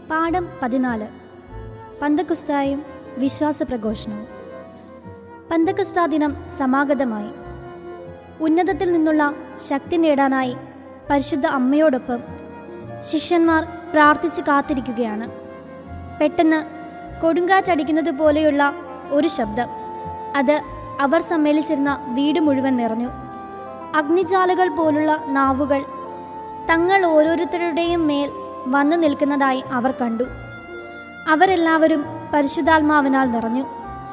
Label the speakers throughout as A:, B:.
A: പാഠം പതിനാല് പന്തക്കുസ്തായും വിശ്വാസ പ്രഘോഷണവും പന്തക്കുസ്താ ദിനം സമാഗതമായി ഉന്നതത്തിൽ നിന്നുള്ള ശക്തി നേടാനായി പരിശുദ്ധ അമ്മയോടൊപ്പം ശിഷ്യന്മാർ പ്രാർത്ഥിച്ച് കാത്തിരിക്കുകയാണ് പെട്ടെന്ന് കൊടുങ്കാറ്റടിക്കുന്നത് പോലെയുള്ള ഒരു ശബ്ദം അത് അവർ സമ്മേളിച്ചിരുന്ന വീട് മുഴുവൻ നിറഞ്ഞു അഗ്നിജാലകൾ പോലുള്ള നാവുകൾ തങ്ങൾ ഓരോരുത്തരുടെയും മേൽ വന്നു നിൽക്കുന്നതായി അവർ കണ്ടു അവരെല്ലാവരും പരിശുദ്ധാത്മാവിനാൽ നിറഞ്ഞു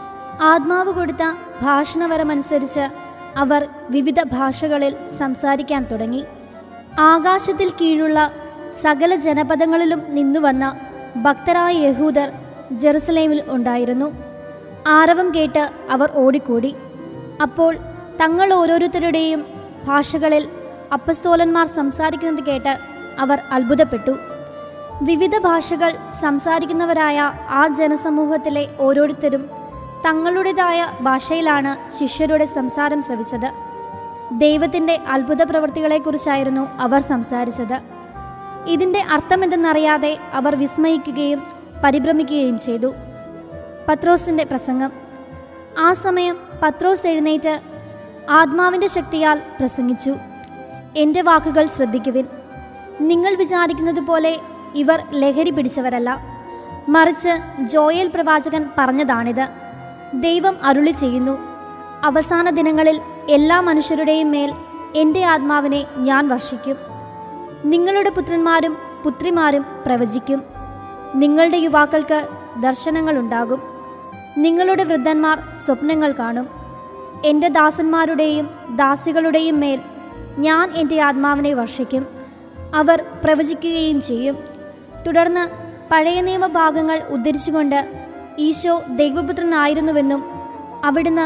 A: ആത്മാവ് കൊടുത്ത ഭാഷണവരമനുസരിച്ച് അവർ വിവിധ ഭാഷകളിൽ സംസാരിക്കാൻ തുടങ്ങി ആകാശത്തിൽ കീഴുള്ള സകല ജനപദങ്ങളിലും നിന്നുവന്ന ഭക്തരായ യഹൂദർ ജെറുസലേമിൽ ഉണ്ടായിരുന്നു ആരവം കേട്ട് അവർ ഓടിക്കൂടി അപ്പോൾ തങ്ങൾ ഓരോരുത്തരുടെയും ഭാഷകളിൽ അപ്പസ്തോലന്മാർ സംസാരിക്കുന്നത് കേട്ട് അവർ അത്ഭുതപ്പെട്ടു വിവിധ ഭാഷകൾ സംസാരിക്കുന്നവരായ ആ ജനസമൂഹത്തിലെ ഓരോരുത്തരും തങ്ങളുടേതായ ഭാഷയിലാണ് ശിഷ്യരുടെ സംസാരം ശ്രവിച്ചത് ദൈവത്തിൻ്റെ അത്ഭുത പ്രവൃത്തികളെക്കുറിച്ചായിരുന്നു അവർ സംസാരിച്ചത് ഇതിൻ്റെ അർത്ഥമെന്തെന്നറിയാതെ അവർ വിസ്മയിക്കുകയും പരിഭ്രമിക്കുകയും ചെയ്തു പത്രോസിൻ്റെ പ്രസംഗം ആ സമയം പത്രോസ് എഴുന്നേറ്റ് ആത്മാവിൻ്റെ ശക്തിയാൽ പ്രസംഗിച്ചു എൻ്റെ വാക്കുകൾ ശ്രദ്ധിക്കുവിൻ നിങ്ങൾ വിചാരിക്കുന്നത് പോലെ ഇവർ ലഹരി പിടിച്ചവരല്ല മറിച്ച് ജോയൽ പ്രവാചകൻ പറഞ്ഞതാണിത് ദൈവം അരുളി ചെയ്യുന്നു അവസാന ദിനങ്ങളിൽ എല്ലാ മനുഷ്യരുടെയും മേൽ എൻ്റെ ആത്മാവിനെ ഞാൻ വർഷിക്കും നിങ്ങളുടെ പുത്രന്മാരും പുത്രിമാരും പ്രവചിക്കും നിങ്ങളുടെ യുവാക്കൾക്ക് ദർശനങ്ങളുണ്ടാകും നിങ്ങളുടെ വൃദ്ധന്മാർ സ്വപ്നങ്ങൾ കാണും എൻ്റെ ദാസന്മാരുടെയും ദാസികളുടെയും മേൽ ഞാൻ എൻ്റെ ആത്മാവിനെ വർഷിക്കും അവർ പ്രവചിക്കുകയും ചെയ്യും തുടർന്ന് പഴയ നിയമഭാഗങ്ങൾ ഉദ്ധരിച്ചുകൊണ്ട് ഈശോ ദൈവപുത്രനായിരുന്നുവെന്നും അവിടുന്ന്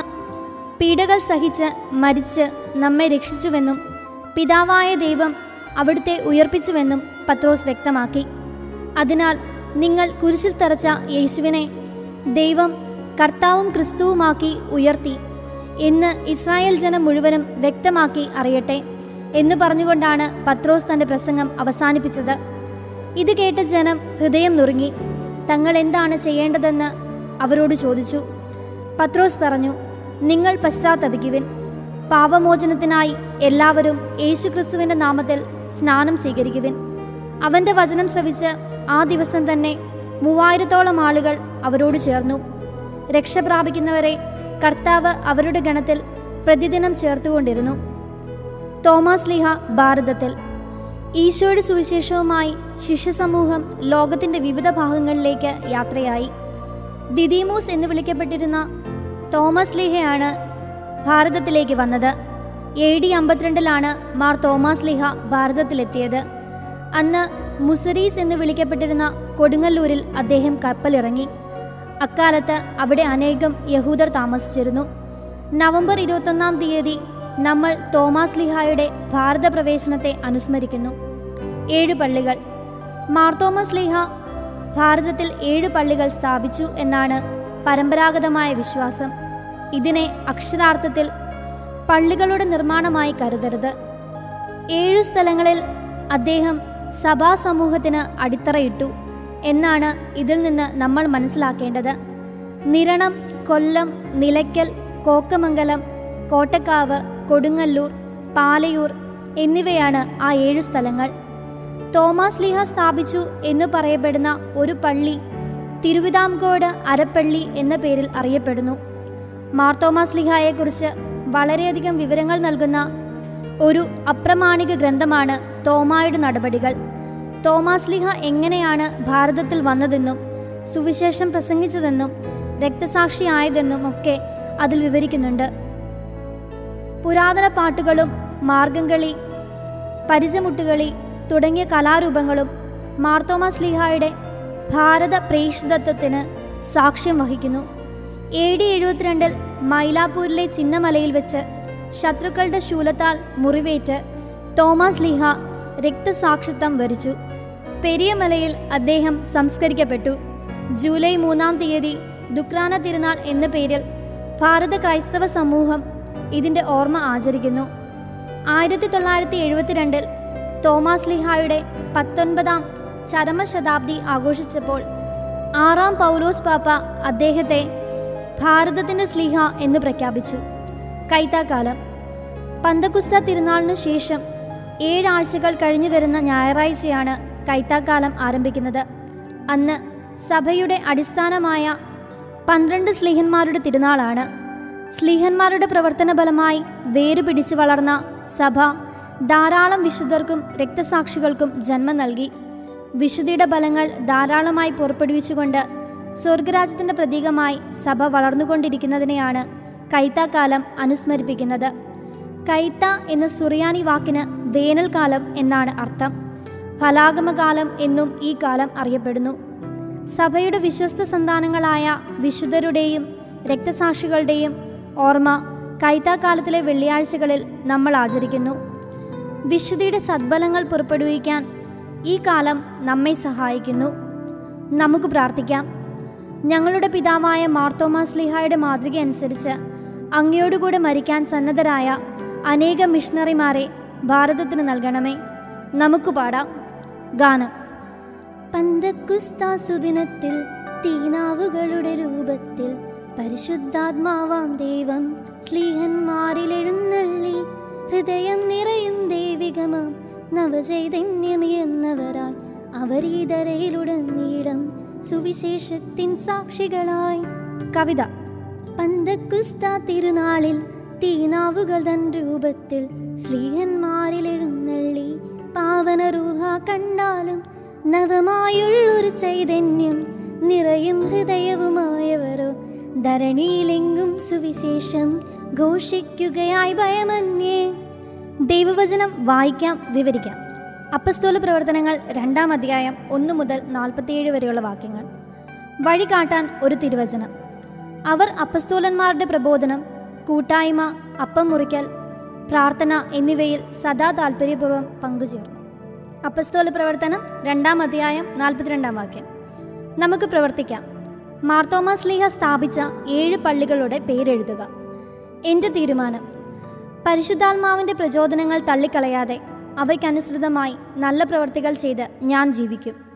A: പീഡകൾ സഹിച്ച് മരിച്ച് നമ്മെ രക്ഷിച്ചുവെന്നും പിതാവായ ദൈവം അവിടുത്തെ ഉയർപ്പിച്ചുവെന്നും പത്രോസ് വ്യക്തമാക്കി അതിനാൽ നിങ്ങൾ കുരിശിൽ തറച്ച യേശുവിനെ ദൈവം കർത്താവും ക്രിസ്തുവുമാക്കി ഉയർത്തി എന്ന് ഇസ്രായേൽ ജനം മുഴുവനും വ്യക്തമാക്കി അറിയട്ടെ എന്നു പറഞ്ഞുകൊണ്ടാണ് പത്രോസ് തന്റെ പ്രസംഗം അവസാനിപ്പിച്ചത് ഇത് കേട്ട ജനം ഹൃദയം നുറുങ്ങി തങ്ങൾ എന്താണ് ചെയ്യേണ്ടതെന്ന് അവരോട് ചോദിച്ചു പത്രോസ് പറഞ്ഞു നിങ്ങൾ പശ്ചാത്തപിക്കുവിൻ പാപമോചനത്തിനായി എല്ലാവരും യേശുക്രിസ്തുവിന്റെ നാമത്തിൽ സ്നാനം സ്വീകരിക്കുവിൻ അവന്റെ വചനം ശ്രവിച്ച് ആ ദിവസം തന്നെ മൂവായിരത്തോളം ആളുകൾ അവരോട് ചേർന്നു രക്ഷ പ്രാപിക്കുന്നവരെ കർത്താവ് അവരുടെ ഗണത്തിൽ പ്രതിദിനം ചേർത്തുകൊണ്ടിരുന്നു തോമസ് ലീഹ ഭാരതത്തിൽ ഈശോയുടെ സുവിശേഷവുമായി ശിഷ്യസമൂഹം ലോകത്തിന്റെ വിവിധ ഭാഗങ്ങളിലേക്ക് യാത്രയായി ദിദീമൂസ് എന്ന് വിളിക്കപ്പെട്ടിരുന്ന തോമസ് ലീഹയാണ് ഭാരതത്തിലേക്ക് വന്നത് എ ഡി അമ്പത്തിരണ്ടിലാണ് മാർ തോമസ് ലീഹ ഭാരതത്തിലെത്തിയത് അന്ന് മുസരീസ് എന്ന് വിളിക്കപ്പെട്ടിരുന്ന കൊടുങ്ങല്ലൂരിൽ അദ്ദേഹം കപ്പലിറങ്ങി അക്കാലത്ത് അവിടെ അനേകം യഹൂദർ താമസിച്ചിരുന്നു നവംബർ ഇരുപത്തൊന്നാം തീയതി നമ്മൾ തോമാസ് ലിഹായുടെ ഭാരത പ്രവേശനത്തെ അനുസ്മരിക്കുന്നു ഏഴ് പള്ളികൾ മാർത്തോമസ് ലിഹ ഭാരതത്തിൽ ഏഴ് പള്ളികൾ സ്ഥാപിച്ചു എന്നാണ് പരമ്പരാഗതമായ വിശ്വാസം ഇതിനെ അക്ഷരാർത്ഥത്തിൽ പള്ളികളുടെ നിർമ്മാണമായി കരുതരുത് ഏഴു സ്ഥലങ്ങളിൽ അദ്ദേഹം സഭാ സമൂഹത്തിന് അടിത്തറയിട്ടു എന്നാണ് ഇതിൽ നിന്ന് നമ്മൾ മനസ്സിലാക്കേണ്ടത് നിരണം കൊല്ലം നിലയ്ക്കൽ കോക്കമംഗലം കോട്ടക്കാവ് കൊടുങ്ങല്ലൂർ പാലയൂർ എന്നിവയാണ് ആ ഏഴ് സ്ഥലങ്ങൾ തോമാസ് ലീഹ സ്ഥാപിച്ചു എന്ന് പറയപ്പെടുന്ന ഒരു പള്ളി തിരുവിതാംകോട് അരപ്പള്ളി എന്ന പേരിൽ അറിയപ്പെടുന്നു മാർത്തോമാസ് ലിഹായെക്കുറിച്ച് വളരെയധികം വിവരങ്ങൾ നൽകുന്ന ഒരു അപ്രമാണിക ഗ്രന്ഥമാണ് തോമായുടെ നടപടികൾ തോമാസ് ലിഹ എങ്ങനെയാണ് ഭാരതത്തിൽ വന്നതെന്നും സുവിശേഷം പ്രസംഗിച്ചതെന്നും രക്തസാക്ഷിയായതെന്നും ഒക്കെ അതിൽ വിവരിക്കുന്നുണ്ട് പുരാതന പാട്ടുകളും മാർഗംകളി പരിചമുട്ടുകളി തുടങ്ങിയ കലാരൂപങ്ങളും മാർത്തോമാസ് ലിഹായുടെ ഭാരത പ്രേക്ഷിതത്വത്തിന് സാക്ഷ്യം വഹിക്കുന്നു എ ഡി എഴുപത്തിരണ്ടിൽ മൈലാപ്പൂരിലെ ചിന്നമലയിൽ വെച്ച് ശത്രുക്കളുടെ ശൂലത്താൽ മുറിവേറ്റ് തോമസ് ലിഹ രക്തസാക്ഷിത്വം വരിച്ചു പെരിയമലയിൽ അദ്ദേഹം സംസ്കരിക്കപ്പെട്ടു ജൂലൈ മൂന്നാം തീയതി ദുക്രാന തിരുനാൾ എന്ന പേരിൽ ഭാരത ക്രൈസ്തവ സമൂഹം ഇതിൻ്റെ ഓർമ്മ ആചരിക്കുന്നു ആയിരത്തി തൊള്ളായിരത്തി എഴുപത്തിരണ്ടിൽ തോമാസ് ലിഹായുടെ പത്തൊൻപതാം ചരമശതാബ്ദി ആഘോഷിച്ചപ്പോൾ ആറാം പൗലോസ് പാപ്പ അദ്ദേഹത്തെ ഭാരതത്തിൻ്റെ സ്ലീഹ എന്ന് പ്രഖ്യാപിച്ചു കൈത്താക്കാലം പന്തകുസ്ത തിരുനാളിനു ശേഷം ഏഴാഴ്ചകൾ കഴിഞ്ഞു വരുന്ന ഞായറാഴ്ചയാണ് കൈത്താക്കാലം ആരംഭിക്കുന്നത് അന്ന് സഭയുടെ അടിസ്ഥാനമായ പന്ത്രണ്ട് സ്ലീഹന്മാരുടെ തിരുനാളാണ് സ്ലീഹന്മാരുടെ പ്രവർത്തന ഫലമായി വേര് പിടിച്ചു വളർന്ന സഭ ധാരാളം വിശുദ്ധർക്കും രക്തസാക്ഷികൾക്കും ജന്മം നൽകി വിശുദ്ധിയുടെ ഫലങ്ങൾ ധാരാളമായി പുറപ്പെടുവിച്ചുകൊണ്ട് സ്വർഗരാജ്യത്തിൻ്റെ പ്രതീകമായി സഭ വളർന്നുകൊണ്ടിരിക്കുന്നതിനെയാണ് കൈത്താക്കാലം അനുസ്മരിപ്പിക്കുന്നത് കൈത്ത എന്ന സുറിയാനി വാക്കിന് വേനൽക്കാലം എന്നാണ് അർത്ഥം ഫലാഗമകാലം എന്നും ഈ കാലം അറിയപ്പെടുന്നു സഭയുടെ വിശ്വസ്ത സന്താനങ്ങളായ വിശുദ്ധരുടെയും രക്തസാക്ഷികളുടെയും ഓർമ്മ കൈത്താക്കാലത്തിലെ വെള്ളിയാഴ്ചകളിൽ നമ്മൾ ആചരിക്കുന്നു വിശുദ്ധിയുടെ സദ്ഫലങ്ങൾ പുറപ്പെടുവിക്കാൻ ഈ കാലം നമ്മെ സഹായിക്കുന്നു നമുക്ക് പ്രാർത്ഥിക്കാം ഞങ്ങളുടെ പിതാവായ മാർത്തോമാസ്ലിഹായുടെ മാതൃക അനുസരിച്ച് അങ്ങയോടുകൂടെ മരിക്കാൻ സന്നദ്ധരായ അനേകം മിഷണറിമാരെ ഭാരതത്തിന് നൽകണമേ നമുക്ക് പാടാം ഗാനം പന്തക്കുസ്താസുദിനത്തിൽ തീനാവുകളുടെ രൂപത്തിൽ പരിശുദ്ധാത്മാവാം ദൈവം സ്ലീഹന്മാരിൽ എഴുന്നള്ളി ഹൃദയം നിറയും ദൈവികമാം നവചൈതന്യമിയെന്നവരായി അവരീതരയിലുടനീളം സുവിശേഷത്തിൻ സാക്ഷികളായി കവിത പന്തക്കുസ്ത തിരുനാളിൽ തീനാവുകൾ തൻ രൂപത്തിൽ സ്ലീഹന്മാരിൽ എഴുന്നള്ളി പാവനരൂഹ കണ്ടാലും നവമായുള്ളൊരു ചൈതന്യം നിറയും ഹൃദയവുമായവരോ ധരണിയിലെങ്കും സുവിശേഷം ഘോഷിക്കുകയായി ഭയമന്യേ ദൈവവചനം വായിക്കാം വിവരിക്കാം അപ്പസ്തോല പ്രവർത്തനങ്ങൾ രണ്ടാം അധ്യായം ഒന്ന് മുതൽ നാൽപ്പത്തിയേഴ് വരെയുള്ള വാക്യങ്ങൾ വഴി കാട്ടാൻ ഒരു തിരുവചനം അവർ അപ്പസ്തോലന്മാരുടെ പ്രബോധനം കൂട്ടായ്മ അപ്പം മുറിക്കൽ പ്രാർത്ഥന എന്നിവയിൽ സദാ താല്പര്യപൂർവ്വം പങ്കുചേർന്നു അപ്പസ്തോല പ്രവർത്തനം രണ്ടാം അധ്യായം നാൽപ്പത്തിരണ്ടാം വാക്യം നമുക്ക് പ്രവർത്തിക്കാം മാർത്തോമാസ് ലീഹ സ്ഥാപിച്ച ഏഴ് പള്ളികളുടെ പേരെഴുതുക എൻ്റെ തീരുമാനം പരിശുദ്ധാത്മാവിൻ്റെ പ്രചോദനങ്ങൾ തള്ളിക്കളയാതെ അവയ്ക്കനുസൃതമായി നല്ല പ്രവർത്തികൾ ചെയ്ത് ഞാൻ ജീവിക്കും